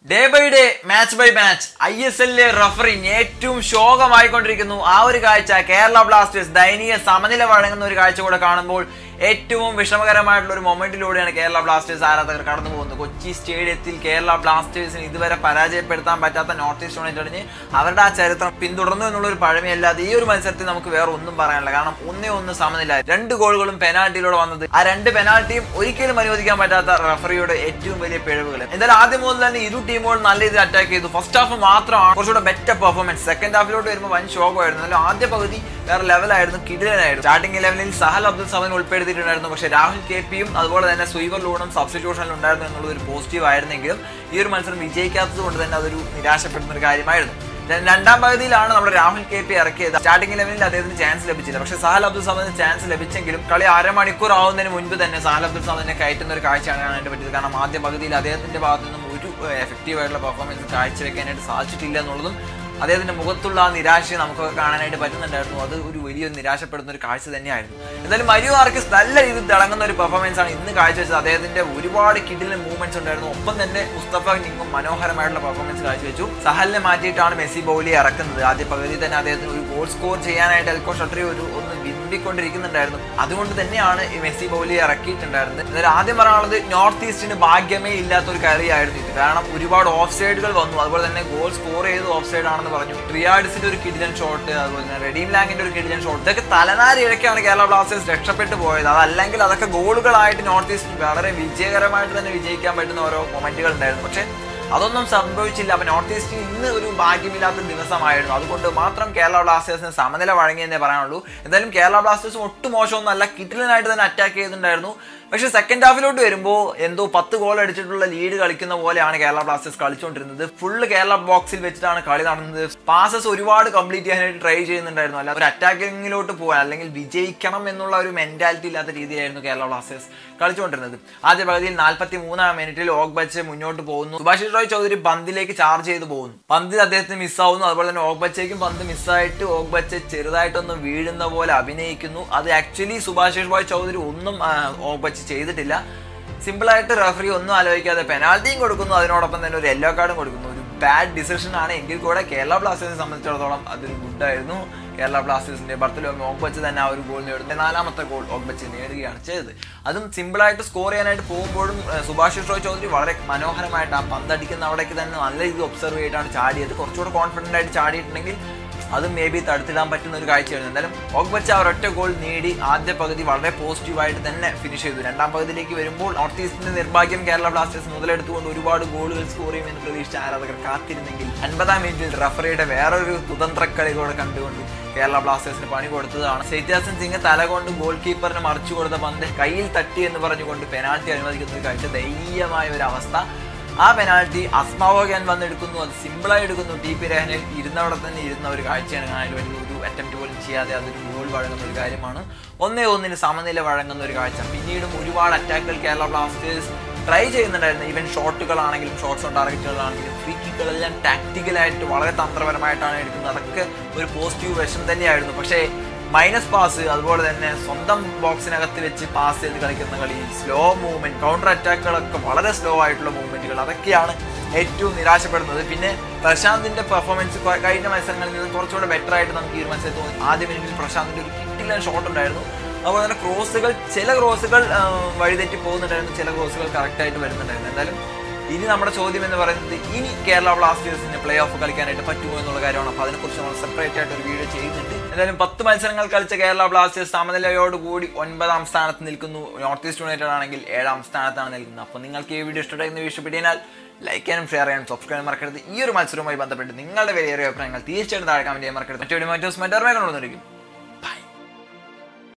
day by day match by match I S എല്ലിലെ refereeing ഏറ്റവും ശോകമായിക്കൊണ്ടിരിക്കുന്നു ആ ഒരു കാഴ്ച കേരള ബ്ലാസ്റ്റേഴ്സ് ദയനീയ സമനില വഴങ്ങുന്ന ഒരു കാഴ്ച കൂടെ കാണുമ്പോൾ ഏറ്റവും വിഷമകരമായിട്ടുള്ള ഒരു മൊമെന്റിലൂടെയാണ് കേരള ബ്ലാസ്റ്റേഴ്സ് ആരാധകർ കടന്നു പോകുന്നത് കൊച്ചി സ്റ്റേഡിയത്തിൽ കേരള ബ്ലാസ്റ്റേഴ്സിന് ഇതുവരെ പരാജയപ്പെടുത്താൻ പറ്റാത്ത നോർത്ത് ഈസ്റ്റ് യുണൈറ്റഡിന് അവരുടെ ആ ചരിത്രം പിന്തുടർന്നു എന്നുള്ള ഒരു പഴമയല്ലാതെ ഈ ഒരു മത്സരത്തിൽ നമുക്ക് വേറെ ഒന്നും പറയാനില്ല കാരണം ഒന്നേ ഒന്ന് സമനില രണ്ട് ഗോളുകളും പെനാൽറ്റിയിലൂടെ വന്നത് ആ രണ്ട് പെനാൽറ്റിയും ഒരിക്കലും അനുവദിക്കാൻ പറ്റാത്ത റഫറിയുടെ ഏറ്റവും വലിയ പിഴവുകൾ എന്തായാലും ആദ്യം മുതൽ തന്നെ ഇരു ടീമുകൾ നല്ല രീതിയിൽ അറ്റാക്ക് ചെയ്തു ഫസ്റ്റ് ഹാഫ് മാത്രമാണ് കുറച്ചുകൂടെ ബെറ്റർ പെർഫോമൻസ് സെക്കൻഡ് ഹാഫിലോട്ട് വരുമ്പോൾ വൻ ശോകമായിരുന്നു എന്നാലും ആദ്യ പകുതി വേറെ ലെവലായിരുന്നു കിടിലനായിരുന്നു സ്റ്റാർട്ടിംഗ് ലെവലിൽ സഹൽ അബ്ദുൽ സമൻ ഉൾപ്പെടുത്തിയിട്ടുണ്ടായിരുന്നു പക്ഷേ രാഹുൽ കെ പിയും അതുപോലെ തന്നെ സ്വീവർ ലൂണും സബ്സ്റ്റിറ്റ്യൂഷനിൽ ഉണ്ടായിരുന്നു എന്നുള്ള ഒരു പോസിറ്റീവ് ആയിരുന്നെങ്കിലും ഈ ഒരു മത്സരം വിജയിക്കാത്തത് കൊണ്ട് തന്നെ അതൊരു നിരാശപ്പെടുന്ന ഒരു കാര്യമായിരുന്നു ര- രണ്ടാം പകുതിയിലാണ് നമ്മുടെ രാഹുൽ കെ പി ഇറക്കിയത് സ്റ്റാർട്ടിംഗ് ലെവലിൽ അദ്ദേഹത്തിന് ചാൻസ് ലഭിച്ചില്ല പക്ഷേ സഹൽ അബ്ദുൽ സമദിന് ചാൻസ് ലഭിച്ചെങ്കിലും കളി അരമണിക്കൂർ ആവുന്നതിന് മുൻപ് തന്നെ സഹൽ അബ്ദുൽ സമദിനെ കയറ്റുന്ന ഒരു കാഴ്ചയാണ് കാണാനായിട്ട് പറ്റിയത് കാരണം ആദ്യ പകുതിയിൽ അദ്ദേഹത്തിന്റെ ഭാഗത്തു നിന്നും ഒരു എഫക്റ്റീവ് ആയിട്ടുള്ള പെർഫോമൻസ് കാഴ്ചവെക്കാനായിട്ട് സാധിച്ചിട്ടില്ല എന്നുള്ളതും അദ്ദേഹത്തിന്റെ മുഖത്തുള്ള ആ നിരാശ നമുക്ക് കാണാനായിട്ട് പറ്റുന്നുണ്ടായിരുന്നു അത് ഒരു വലിയ നിരാശപ്പെടുന്ന ഒരു കാഴ്ച തന്നെയായിരുന്നു എന്തായാലും മരിയോ ആർക്കിസ് നല്ല രീതിയിൽ തിളങ്ങുന്ന ഒരു പെർഫോമൻസ് ആണ് ഇന്ന് കാഴ്ചവെച്ചത് അദ്ദേഹത്തിന്റെ ഒരുപാട് കിഡിലെ മൂവ്മെന്റ്സ് ഉണ്ടായിരുന്നു ഒപ്പം തന്നെ മുസ്തഫ നിങ്ങും മനോഹരമായിട്ടുള്ള പെർഫോമൻസ് കാഴ്ചവെച്ചു സഹലിനെ മാറ്റിയിട്ടാണ് മെസ്സി ബൗലി ഇറക്കുന്നത് ആദ്യ പകുതി തന്നെ അദ്ദേഹത്തിന് ഒരു ഗോൾ സ്കോർ ചെയ്യാനായിട്ട് എൽക്കോ ഷട്ടറി ഒരു ഒന്ന് വിരുമ്പിക്കൊണ്ടിരിക്കുന്നുണ്ടായിരുന്നു അതുകൊണ്ട് തന്നെയാണ് ഈ മെസ്സി ബൗലി ഇറക്കിയിട്ടുണ്ടായിരുന്നത് എന്നാലും ആദ്യം പറയാനുള്ളത് നോർത്ത് ഈസ്റ്റിന് ഭാഗ്യമേ ഇല്ലാത്ത ഒരു കളിയായിരുന്നു ഇത് കാരണം ഒരുപാട് ഓഫ് സൈഡുകൾ വന്നു അതുപോലെ തന്നെ ഗോൾ സ്കോർ ചെയ്ത് ഓഫ് സൈഡ് ആണെന്ന് പറഞ്ഞു ട്രിയാഡ്സിന്റെ ഒരു കിഡിലൻ ഷോട്ട് അതുപോലെ തന്നെ റെഡീം ലാങ്ങിന്റെ ഒരു കിഡിലൻ ഷോട്ട് ഇതൊക്കെ തലനാരി ഇഴക്കാണ് കേരള ബ്ലാസ്റ്റേഴ്സ് രക്ഷപ്പെട്ടു പോയത് അതല്ലെങ്കിൽ അതൊക്കെ ഗോളുകളായിട്ട് നോർത്ത് ഈസ്റ്റ് വളരെ വിജയകരമായിട്ട് തന്നെ വിജയിക്കാൻ പറ്റുന്ന ഓരോ മൊമെന്റുകൾ ഉണ്ടായിരുന്നു പക്ഷേ അതൊന്നും സംഭവിച്ചില്ല അപ്പൊ നോർത്ത് ഈസ്റ്റിൽ ഇന്ന് ഒരു ഭാഗ്യമില്ലാത്ത ദിവസമായിരുന്നു അതുകൊണ്ട് മാത്രം കേരള ബ്ലാസ്റ്റേഴ്സിന് സമനില വഴങ്ങിയെന്നേ പറയാനുള്ളൂ എന്തായാലും കേരള ബ്ലാസ്റ്റേഴ്സ് ഒട്ടും മോശമൊന്നും അല്ല കിറ്റിലനായിട്ട് തന്നെ അറ്റാക്ക് ചെയ്തിട്ടുണ്ടായിരുന്നു പക്ഷേ സെക്കൻഡ് ഹാഫിലോട്ട് വരുമ്പോൾ എന്തോ പത്ത് ഗോൾ അടിച്ചിട്ടുള്ള ലീഡ് കളിക്കുന്ന പോലെയാണ് കേരള ബ്ലാസ്റ്റേഴ്സ് കളിച്ചുകൊണ്ടിരുന്നത് ഫുള്ള് കേരള ബോക്സിൽ വെച്ചിട്ടാണ് കളി നടന്നത് പാസസ് ഒരുപാട് കംപ്ലീറ്റ് ചെയ്യാനായിട്ട് ട്രൈ ചെയ്യുന്നുണ്ടായിരുന്നു അല്ല ഒരു അറ്റാക്കിങ്ങിലോട്ട് പോകാൻ അല്ലെങ്കിൽ വിജയിക്കണം എന്നുള്ള ഒരു മെന്റാലിറ്റി ഇല്ലാത്ത രീതിയിലായിരുന്നു കേരള ബ്ലാസ്റ്റേഴ്സ് കളിച്ചുകൊണ്ടിരുന്നത് ആദ്യ പകുതിയിൽ നാൽപ്പത്തി മൂന്നാം മിനിറ്റിൽ ഓഗ്ബച്ച് മുന്നോട്ട് പോകുന്നു സുഭാഷിഷ് റോയ് ചൗധരി പന്തിലേക്ക് ചാർജ് ചെയ്ത് പോകുന്നു പന്തിൽ അദ്ദേഹത്തിന് മിസ്സാവുന്നു അതുപോലെ തന്നെ ഓഗ്ബച്ചയ്ക്കും പന്ത് മിസ്സായിട്ട് ഓഗ്ബച്ച് ചെറുതായിട്ടൊന്ന് വീഴുന്ന പോലെ അഭിനയിക്കുന്നു അത് ആക്ച്വലി സുഭാഷിഷ് റോയ് ചൗധരി ഒന്നും ആ, ഓഗ്ബച്ച് ചെയ്തിട്ടില്ല സിമ്പിളായിട്ട് റെഫറി ഒന്നും ആലോചിക്കാതെ പെനാൽറ്റിയും കൊടുക്കുന്നു അതിനോടൊപ്പം തന്നെ ഒരു യെല്ലോ കാർഡും കൊടുക്കുന്നു ഒരു ബാഡ് ഡിസിഷൻ ആണ് എങ്കിൽ കൂടെ കേരള ബ്ലാസ്റ്റേഴ്സിനെ സംബന്ധിച്ചിടത്തോളം അതൊരു ഗുഡായിരുന്നു കേരള ബ്ലാസ്റ്റേഴ്സിന്റെ ബർത്തലോമി ഓഗ്ബച്ച് തന്നെ ആ ഒരു ഗോൾ നേടുന്നു നാലാമത്തെ ഗോൾ ഓഗ്ബച്ച് നേടുകയാണ് ചെയ്തത് അതും സിമ്പിളായിട്ട് സ്കോർ ചെയ്യാനായിട്ട് പോകുമ്പോഴും ഏഹ്, സുഭാഷിഷ് റോയ് ചൗധരി വളരെ മനോഹരമായിട്ട് ആ പന്തടിക്കുന്ന അവിടേക്ക് തന്നെ നല്ല രീതിയിൽ ഒബ്സർവ് ചെയ്തിട്ടാണ് ചാടിയത് കുറച്ചുകൂടെ കോൺഫിഡൻ്റ് ആയിട്ട് ചാടിയിട്ടുണ്ടെങ്കിൽ അത് മേ ബി തടുത്തിടാൻ പറ്റുന്ന ഒരു കാഴ്ചയായിരുന്നു എന്തായാലും ഓഗ്ബച്ച ആ ഒരൊറ്റ ഗോൾ നേടി ആദ്യ പകുതി വളരെ പോസിറ്റീവായിട്ട് തന്നെ ഫിനിഷ് ചെയ്തു രണ്ടാം പകുതിയിലേക്ക് വരുമ്പോൾ നോർത്ത് ഈസ്റ്റിന്റെ നിർഭാഗ്യം കേരള ബ്ലാസ്റ്റേഴ്സ് മുതലെടുത്തുകൊണ്ട് ഒരുപാട് ഗോളുകൾ സ്കോർ ചെയ്യുമെന്ന് പ്രതീക്ഷിച്ച ആരാധകർ കാത്തിരുന്നെങ്കിൽ അൻപതാം മിനിറ്റിൽ റഫറിയുടെ വേറൊരു കുതന്ത്രക്കളി കൂടെ കണ്ടുകൊണ്ട് കേരള ബ്ലാസ്റ്റേഴ്സിന് പണി കൊടുത്തതാണ് സൈത്യാസൻ സിംഗ് തല കൊണ്ട് ഗോൾ കീപ്പറിന് മറിച്ചു കൊടുത്ത പന്ത് കയ്യിൽ തട്ടി എന്ന് പറഞ്ഞുകൊണ്ട് പെനാൽറ്റി അനുവദിക്കുന്ന ഒരു കാഴ്ച ദയനീയമായ ഒരു അവസ്ഥ ആ പെനാൽറ്റി അസ്മാവോഗൻ വന്നെടുക്കുന്നു അത് സിമ്പിളായി എടുക്കുന്നു ടി പി രഹനിൽ ഇരുന്നവിടെ തന്നെ ഇരുന്ന ഒരു കാഴ്ചയാണ് കാണാൻ വരുന്നത് ഒരു അറ്റംപ്റ്റ് പോലും ചെയ്യാതെ അതൊരു ഗോൾ വഴങ്ങുന്ന ഒരു കാര്യമാണ് ഒന്നേ ഒന്നിന് സമനില വഴങ്ങുന്ന ഒരു കാഴ്ച പിന്നീടും ഒരുപാട് അറ്റാക്കുകൾ കേരള ബ്ലാസ്റ്റേഴ്സ് ട്രൈ ചെയ്യുന്നുണ്ടായിരുന്നു ഈവൻ ഷോട്ടുകളാണെങ്കിലും ഷോട്ട്സ് ഓൺ ടാർഗറ്റുകളാണെങ്കിലും ഫ്രീ കിക്കുകളെല്ലാം ടാക്ടിക്കലായിട്ട് വളരെ തന്ത്രപരമായിട്ടാണ് എടുക്കുന്നത് അതൊക്കെ ഒരു പോസിറ്റീവ് വശം തന്നെയായിരുന്നു പക്ഷേ മൈനസ് പാസ് അതുപോലെ തന്നെ സ്വന്തം ബോക്സിനകത്ത് വെച്ച് പാസ് ചെയ്ത് കളിക്കുന്ന കളി സ്ലോ മൂവ്മെന്റ് കൗണ്ടർ അറ്റാക്കുകളൊക്കെ വളരെ സ്ലോ ആയിട്ടുള്ള മൂവ്മെന്റുകൾ അതൊക്കെയാണ് ഏറ്റവും നിരാശപ്പെടുന്നത് പിന്നെ പ്രശാന്തിന്റെ പെർഫോമൻസ് കഴിഞ്ഞ മത്സരങ്ങളിൽ നിന്ന് കുറച്ചുകൂടെ ബെറ്റർ ആയിട്ട് നമുക്ക് ഈ ഒരു മത്സരത്തിൽ തോന്നി ആദ്യ മിനിറ്റിൽ പ്രശാന്തിന്റെ ഒരു കിട്ടില്ല ഷോട്ട് ഉണ്ടായിരുന്നു അതുപോലെ തന്നെ ക്രോസുകൾ ചില ക്രോസുകൾ വഴിതെറ്റി പോകുന്നുണ്ടായിരുന്നു ചില ക്രോസുകൾ കറക്റ്റ് ആയിട്ട് വരുന്നുണ്ടായിരുന്നു എന്തായാലും ഇനി നമ്മുടെ ചോദ്യം എന്ന് പറയുന്നത് ഇനി കേരള ബ്ലാസ്റ്റേഴ്സിന് പ്ലേ ഓഫ് കളിക്കാനായിട്ട് പറ്റുമോ എന്നുള്ള കാര്യമാണ് അപ്പോൾ അതിനെക്കുറിച്ച് നമ്മൾ സെപ്പറേറ്റ് ആയിട്ട് ഒരു വീഡിയോ ചെയ്യുന്നുണ്ട് എന്തായാലും പത്ത് മത്സരങ്ങൾ കളിച്ച കേരള ബ്ലാസ്റ്റേഴ്സ് സമനിലയോടുകൂടി ഒൻപതാം സ്ഥാനത്ത് നിൽക്കുന്നു നോർത്ത് ഈസ്റ്റ് യുണൈറ്റഡ് ആണെങ്കിൽ ഏഴാം സ്ഥാനത്താണ് നിൽക്കുന്നത് അപ്പോൾ നിങ്ങൾക്ക് ഈ വീഡിയോ ഇഷ്ടപ്പെടുന്ന ഇഷ്ടപ്പെട്ടാൽ ലൈക്ക് ചെയ്യാനും ഷെയർ ചെയ്യാനും സബ്സ്ക്രൈബ് മറക്കരുത് ഈ ഒരു മത്സരവുമായി ബന്ധപ്പെട്ട് നിങ്ങളുടെ വിലയേറിയ അഭിപ്രായങ്ങൾ തീർച്ചയായിട്ടും താഴെ കമന്റ് ചെയ്യാൻ മറക്കരുത് മറ്റൊരു മറ്റു മറ്റൊരു കൊണ്ടുവന്നിരിക്കും